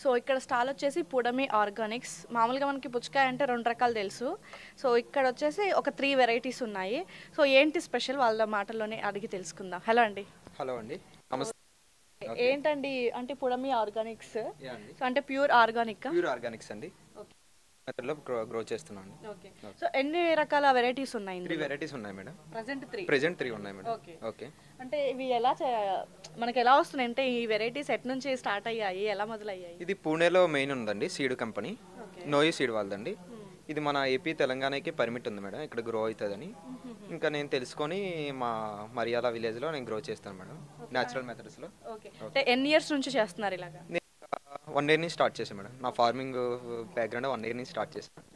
so ఇక్కడ stall వచ్చేసి పుడమి ఆర్గానిక్స్ మామూలుగా మనకి పుచ్చకాయ అంటే రెండు రకాలు తెలుసు సో ఇక్కడ వచ్చేసి ఒక త్రీ వెరైటీస్ ఉన్నాయి సో ఏంటి స్పెషల్ వాళ్ళ మాటల్లోనే అడిగి తెలుసుకుందాం హలో అండి హలో అండి నమస్తే ఏంటండి అంటే పుడమి ఆర్గానిక్స్ యా అండి సో అంటే ప్యూర్ ఆర్గానిక్ ప్యూర్ ఆర్గానిక్స్ అండి ఓకే మెథడ్లో గ్రో గ్రో చేస్తున్నాం అండి ఓకే సో ఎన్ని రకాల వెరైటీస్ ఉన్నాయి త్రీ వెరైటీస్ ఉన్నాయి madam present three present three ఉన్నాయి మేడం ఓకే ఓకే అంటే ఇవి ఎలా చే- మనకి ఎలా వస్తున్నాయి అంటే ఈ వెరైటీస్ ఎట్ నుంచి స్టార్ట్ అయ్యాయి ఎలా మొదలయ్యాయి ఇది పూణేలో మెయిన్ ఉందండి సీడ్ కంపెనీ ఓకే నోయి సీడ్ వాళ్ళదండి ఇది మన ఏపీ తెలంగాణకి పర్మిట్ ఉంది మేడం ఇక్కడ గ్రో అవుతుందని ఇంకా నేను తెలుసుకొని మా మరియాల విలేజ్లో నేను గ్రో చేస్తాను మేడం న్యాచురల్ మెథడ్స్లో ఓకే అంటే ఎన్ని ఇయర్స్ నుంచి చేస్తున్నారు ఇలాగా నేను వన్ ఇయర్ నుంచి స్టార్ట్ చేశాను మేడం నా ఫార్మింగ్ బ్యాక్గ్రౌండ్ వన్ ఇయర్ నుంచి స్టార్ట్ చేశాను